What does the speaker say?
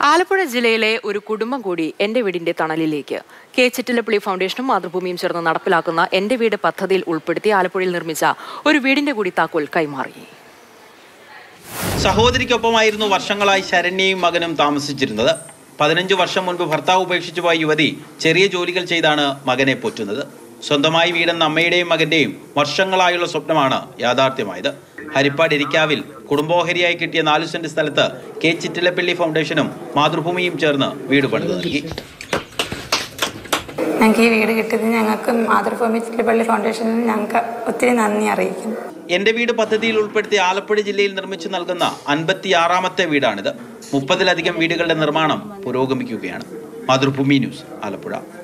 ആലപ്പുഴ ജില്ലയിലെ ഒരു കുടുംബം കൂടി എന്റെ വീടിന്റെ തണലിലേക്ക് കെ ചിറ്റിലപ്പള്ളി ഫൗണ്ടേഷനും മാതൃഭൂമിയും ചേർന്ന് നടപ്പിലാക്കുന്ന എന്റെ വീട് പദ്ധതിയിൽ ഉൾപ്പെടുത്തി ആലപ്പുഴയിൽ നിർമ്മിച്ച ഒരു വീടിന്റെ കൂടി താക്കോൽ കൈമാറി സഹോദരിക്കൊപ്പമായിരുന്നു വർഷങ്ങളായി ശരണ്യയും മകനും താമസിച്ചിരുന്നത് പതിനഞ്ച് വർഷം മുൻപ് ഭർത്താവ് ഉപേക്ഷിച്ചു പോയ യുവതി ചെറിയ ജോലികൾ ചെയ്താണ് മകനെ പോറ്റുന്നത് സ്വന്തമായി വീടെന്ന അമ്മയുടെയും മകന്റെയും വർഷങ്ങളായുള്ള സ്വപ്നമാണ് യാഥാർത്ഥ്യമായത് ഹരിപ്പാട് ഇരിക്കാവിൽ കുടുംബോഹരിയായി കിട്ടിയ നാലു സെന്റ് സ്ഥലത്ത് കെ ചിറ്റിലപ്പള്ളി ഫൗണ്ടേഷനും മാതൃഭൂമിയും ചേർന്ന് വീട് പണിത് നൽകി ഞങ്ങൾക്ക് ഈ വീട് കിട്ടിയത് ഞങ്ങൾക്ക് മാതൃഭൂമി ചില്ലിപ്പള്ളി ഫൗണ്ടേഷനിൽ ഞങ്ങൾക്ക് ഒത്തിരി നന്ദി അറിയിക്കുന്നു എന്റെ വീട് പദ്ധതിയിൽ ഉൾപ്പെടുത്തി ആലപ്പുഴ ജില്ലയിൽ നിർമ്മിച്ചു നൽകുന്ന അൻപത്തിയാറാമത്തെ വീടാണിത് മുപ്പതിലധികം വീടുകളുടെ നിർമ്മാണം പുരോഗമിക്കുകയാണ് മാതൃഭൂമി ന്യൂസ് ആലപ്പുഴ